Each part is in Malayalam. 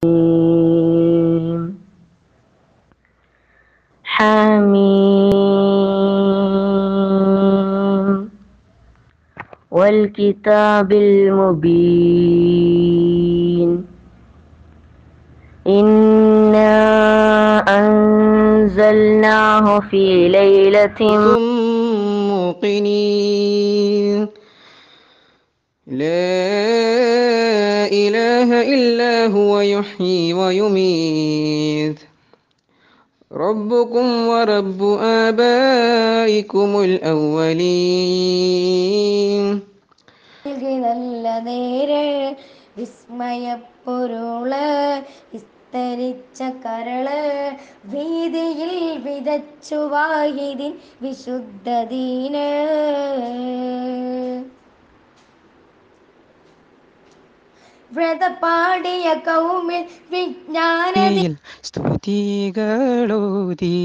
حميم والكتاب المبين إنا أنزلناه في ليلة موقنين لا إله إلا هو يحيي ويميت ربكم ورب آبائكم الأولين നൽകി നല്ല നേര് വിസ്മയപ്പൊരുള് വിസ്തരിച്ച കരള് വീതിയിൽ വിതച്ചു വാഹിദിൻ വിശുദ്ധദീന് വ്രതപാടിയ കൗമിൽ വിജ്ഞാന സ്തുതികളോതി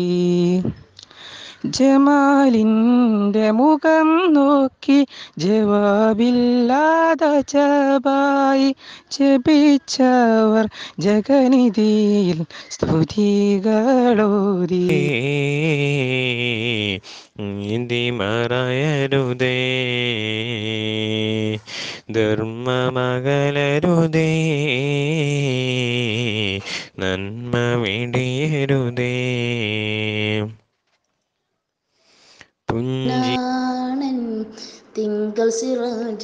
ജമാലിൻ്റെ മുഖം നോക്കി ജവാബില്ലാതെ ജബായി ജപിച്ചവർ ജഗനിധിയിൽ സ്തുതികളോതി ഇന്തി മറയരുതേ ധർമ്മമകലരുതേ നന്മ വേണ്ടിയരുതേ പുഞ്ചി ാണൻ തിങ്കൾ സിറാജ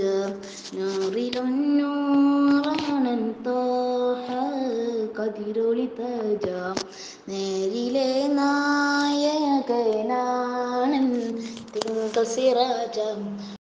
നൂറിലൊന്നൂറാണൻ തോഹ കതിരൊളി തജ നേരിലെ നായകനാണൻ തിങ്കൾ സിറാജ